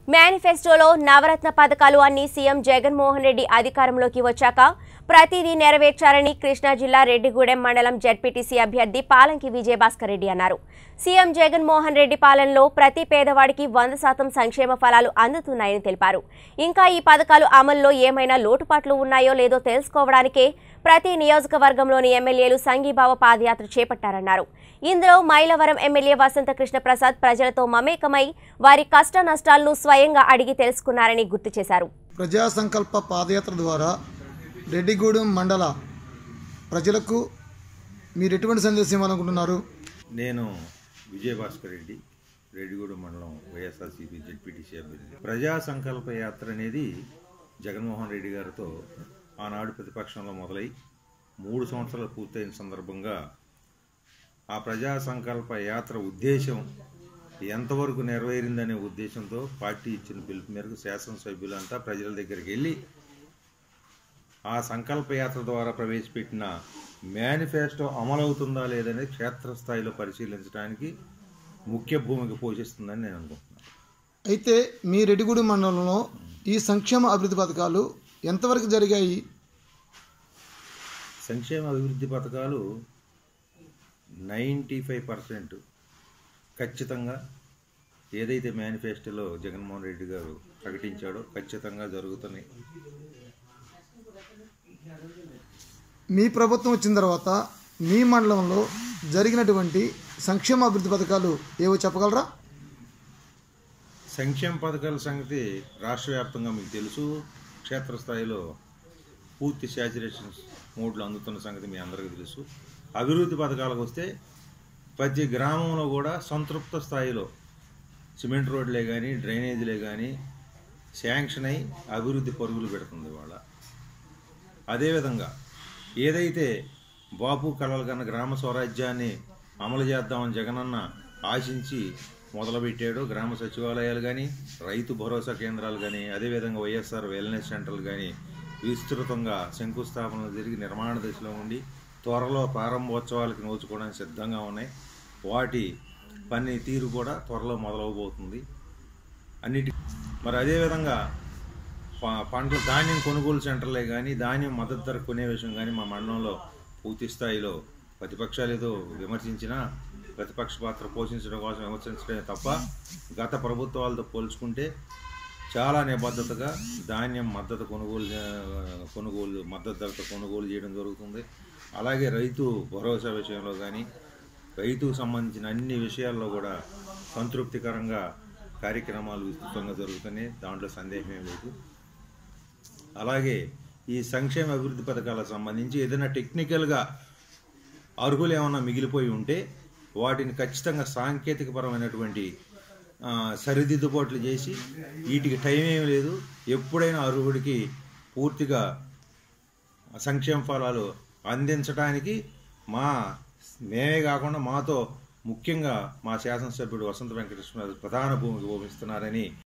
మేనిఫెస్టోలో నవరత్న పథకాలు అన్ని సీఎం జగన్మోహన్ రెడ్డి అధికారంలోకి వచ్చాక ప్రతిదీ నెరవేర్చారని కృష్ణా జిల్లా రెడ్డిగూడెం మండలం జడ్పీటీసీ అభ్యర్థి పాలంకి విజయభాస్కర్ రెడ్డి అన్నారు సీఎం జగన్మోహన్ రెడ్డి పాలనలో ప్రతి పేదవాడికి వంద శాతం సంక్షేమ ఫలాలు అందుతున్నాయని తెలిపారు ఇంకా ఈ పథకాలు అమల్లో ఏమైనా లోటుపాట్లు ఉన్నాయో లేదో తెలుసుకోవడానికే ప్రతి నియోజకవర్గంలోని ఎమ్మెల్యేలు సంఘీభావ పాదయాత్ర చేపట్టారన్నారు ఇందులో మైలవరం ఎమ్మెల్యే వసంత కృష్ణ ప్రసాద్ ప్రజలతో మమేకమై వారి కష్ట నష్టాలను స్వయంగా అడిగి తెలుసుకున్నారని గుర్తు చేశారు ప్రజా సంకల్ప పాదయాత్ర ద్వారా రెడ్డిగూడెం మండల ప్రజలకు మీరు ఎటువంటి సందేశం ఇవ్వాలనుకుంటున్నారు నేను విజయభాస్కర్ రెడ్డి రెడ్డిగూడెం మండలం వైఎస్ఆర్సీపీ జెడ్పీటీసీ అభ్యర్థి ప్రజా సంకల్ప యాత్ర అనేది జగన్మోహన్ రెడ్డి గారితో ఆనాడు ప్రతిపక్షంలో మొదలై మూడు సంవత్సరాలు పూర్తయిన సందర్భంగా ఆ ప్రజా సంకల్ప యాత్ర ఉద్దేశం ఎంతవరకు నెరవేరిందనే ఉద్దేశంతో పార్టీ ఇచ్చిన పిలుపు మేరకు శాసనసభ్యులంతా ప్రజల దగ్గరికి వెళ్ళి ఆ సంకల్ప యాత్ర ద్వారా ప్రవేశపెట్టిన మేనిఫెస్టో అమలవుతుందా లేదనేది క్షేత్రస్థాయిలో పరిశీలించడానికి ముఖ్య భూమిక పోషిస్తుందని నేను అనుకుంటున్నాను అయితే మీ రెడ్డిగూడెం మండలంలో ఈ సంక్షేమ అభివృద్ధి పథకాలు ఎంతవరకు జరిగాయి సంక్షేమ అభివృద్ధి పథకాలు నైంటీ ఫైవ్ పర్సెంట్ ఖచ్చితంగా ఏదైతే మేనిఫెస్టోలో జగన్మోహన్ రెడ్డి గారు ప్రకటించాడో ఖచ్చితంగా జరుగుతున్నాయి మీ ప్రభుత్వం వచ్చిన తర్వాత మీ మండలంలో జరిగినటువంటి సంక్షేమ అభివృద్ధి పథకాలు ఏవో చెప్పగలరా సంక్షేమ పథకాల సంగతి రాష్ట్ర వ్యాప్తంగా మీకు తెలుసు క్షేత్రస్థాయిలో పూర్తి శాచురేషన్ మోడ్లో అందుతున్న సంగతి మీ అందరికీ తెలుసు అభివృద్ధి పథకాలకు వస్తే ప్రతి గ్రామంలో కూడా సంతృప్త స్థాయిలో సిమెంట్ రోడ్లే కానీ డ్రైనేజీలే కానీ శాంక్షన్ అయి అభివృద్ధి పరుగులు పెడుతుంది వాళ్ళ అదేవిధంగా ఏదైతే బాపు కళలు కన్న గ్రామ స్వరాజ్యాన్ని అమలు చేద్దామని జగనన్న ఆశించి మొదలుపెట్టాడో గ్రామ సచివాలయాలు కానీ రైతు భరోసా కేంద్రాలు కానీ అదేవిధంగా వైఎస్ఆర్ వెల్నెస్ సెంటర్లు కానీ విస్తృతంగా శంకుస్థాపనలు జరిగి నిర్మాణ దశలో ఉండి త్వరలో ప్రారంభోత్సవాలకు నోచుకోవడానికి సిద్ధంగా ఉన్నాయి వాటి పని తీరు కూడా త్వరలో మొదలవబోతుంది అన్నిటి మరి అదేవిధంగా ప- పంటల ధాన్యం కొనుగోలు సెంటర్లే కానీ ధాన్యం మద్దతు ధర కొనే విషయం కానీ మా మండలంలో పూర్తి స్థాయిలో ప్రతిపక్షాలు ఏదో విమర్శించినా ప్రతిపక్ష పాత్ర పోషించడం కోసం విమర్శించడమే తప్ప గత ప్రభుత్వాలతో పోల్చుకుంటే చాలా నిబద్ధతగా ధాన్యం మద్దతు కొనుగోలు చే- కొనుగోలు మద్దతు ధరతో కొనుగోలు చేయడం జరుగుతుంది అలాగే రైతు భరోసా విషయంలో కానీ రైతుకు సంబంధించిన అన్ని విషయాల్లో కూడా సంతృప్తికరంగా కార్యక్రమాలు విస్తృతంగా జరుగుతున్నాయి దాంట్లో సందేహమే లేదు అలాగే ఈ సంక్షేమ అభివృద్ధి పథకాలకు సంబంధించి ఏదైనా టెక్నికల్గా అర్హులు ఏమైనా మిగిలిపోయి ఉంటే వాటిని ఖచ్చితంగా సాంకేతికపరమైనటువంటి ఆ, సరిదిద్దుబాట్లు చేసి వీటికి టైం ఏం లేదు ఎప్పుడైనా అర్హుడికి పూర్తిగా సంక్షేమ ఫలాలు అందించడానికి మా మేమే కాకుండా మాతో ముఖ్యంగా మా శాసనసభ్యుడు వసంత వెంకటేశ్వర ప్రధాన భూమికి భూమిస్తున్నారని